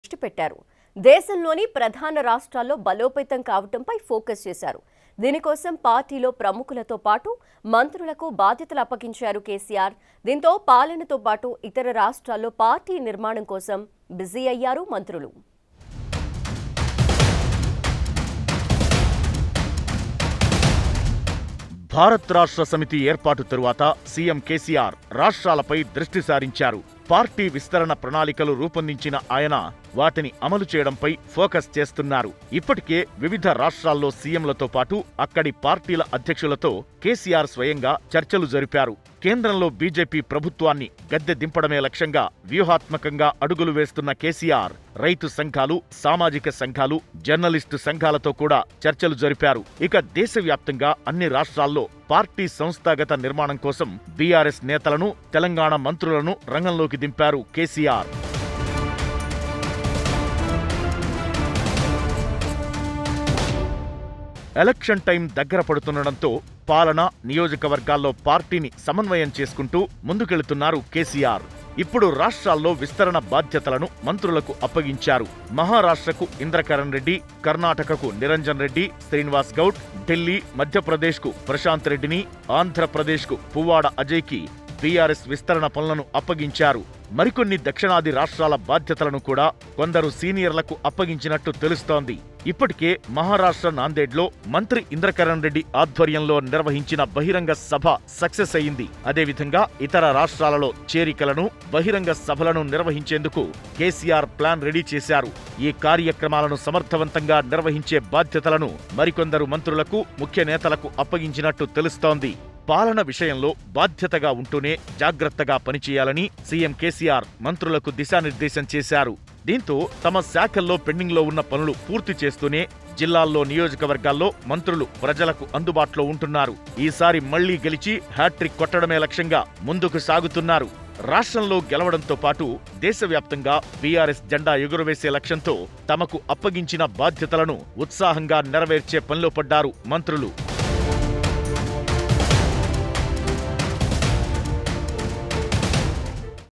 దృష్టి పెట్టారు దేశంలోని ప్రధాన రాష్ట్రాల్లో బలోపేతం కావటంపై ఫోకస్ చేశారు దీనికోసం పార్టీలో ప్రముఖులతో పాటు మంత్రులకు బాధ్యతలు అప్పగించారు కేసీఆర్ దీంతో పాలనతో పాటు ఇతర రాష్ట్రాల్లో పార్టీ నిర్మాణం కోసం బిజీ అయ్యారు మంత్రులు భారత్ రాష్ట్ర సమితి ఏర్పాటు తరువాత సీఎం కేసీఆర్ రాష్ట్రాలపై దృష్టి సారించారు పార్టీ విస్తరణ ప్రణాళికలు రూపొందించిన ఆయన వాటిని అమలు చేయడంపై ఫోకస్ చేస్తున్నారు ఇప్పటికే వివిధ రాష్ట్రాల్లో సీఎంలతో పాటు అక్కడి పార్టీల అధ్యక్షులతో కేసీఆర్ స్వయంగా చర్చలు జరిపారు కేంద్రంలో బీజేపీ ప్రభుత్వాన్ని గద్దె దింపడమే లక్ష్యంగా వ్యూహాత్మకంగా అడుగులు వేస్తున్న కేసీఆర్ రైతు సంఘాలు సామాజిక సంఘాలు జర్నలిస్టు సంఘాలతో కూడా చర్చలు జరిపారు ఇక దేశవ్యాప్తంగా అన్ని రాష్ట్రాల్లో పార్టీ సంస్థాగత నిర్మాణం కోసం బీఆర్ఎస్ నేతలను తెలంగాణ మంత్రులను రంగంలోకి దింపారు కేసీఆర్ ఎలక్షన్ టైం దగ్గర పడుతుండటంతో పాలన నియోజకవర్గాల్లో పార్టీని సమన్వయం చేసుకుంటూ ముందుకెళ్తున్నారు కేసీఆర్ ఇప్పుడు రాష్ట్రాల్లో విస్తరణ బాధ్యతలను మంత్రులకు అప్పగించారు మహారాష్ట్రకు ఇంద్రకరణ్ రెడ్డి కర్ణాటకకు నిరంజన్ రెడ్డి శ్రీనివాస్ గౌడ్ ఢిల్లీ మధ్యప్రదేశ్కు ప్రశాంత్ రెడ్డిని ఆంధ్రప్రదేశ్కు పువ్వాడ అజయ్కి బీఆర్ఎస్ విస్తరణ పనులను అప్పగించారు మరికొన్ని దక్షిణాది రాష్ట్రాల బాధ్యతలను కూడా కొందరు సీనియర్లకు అప్పగించినట్టు తెలుస్తోంది ఇప్పటికే మహారాష్ట్ర నాందేడ్లో మంత్రి ఇంద్రకరణ్ రెడ్డి ఆధ్వర్యంలో నిర్వహించిన బహిరంగ సభ సక్సెస్ అయింది అదేవిధంగా ఇతర రాష్ట్రాలలో చేరికలను బహిరంగ సభలను నిర్వహించేందుకు కేసీఆర్ ప్లాన్ రెడీ చేశారు ఈ కార్యక్రమాలను సమర్థవంతంగా నిర్వహించే బాధ్యతలను మరికొందరు మంత్రులకు ముఖ్య నేతలకు అప్పగించినట్టు తెలుస్తోంది పాలన విషయంలో బాధ్యతగా ఉంటూనే జాగ్రత్తగా పనిచేయాలని సీఎం కేసీఆర్ మంత్రులకు దిశానిర్దేశం చేశారు దీంతో తమ శాఖల్లో పెండింగ్లో ఉన్న పనులు పూర్తి చేస్తూనే జిల్లాల్లో నియోజకవర్గాల్లో మంత్రులు ప్రజలకు అందుబాటులో ఉంటున్నారు ఈసారి మళ్లీ గెలిచి హ్యాట్రిక్ కొట్టడమే లక్ష్యంగా ముందుకు సాగుతున్నారు రాష్ట్రంలో గెలవడంతో పాటు దేశవ్యాప్తంగా బీఆర్ఎస్ జెండా ఎగురవేసే లక్ష్యంతో తమకు అప్పగించిన బాధ్యతలను ఉత్సాహంగా నెరవేర్చే పనిలో పడ్డారు మంత్రులు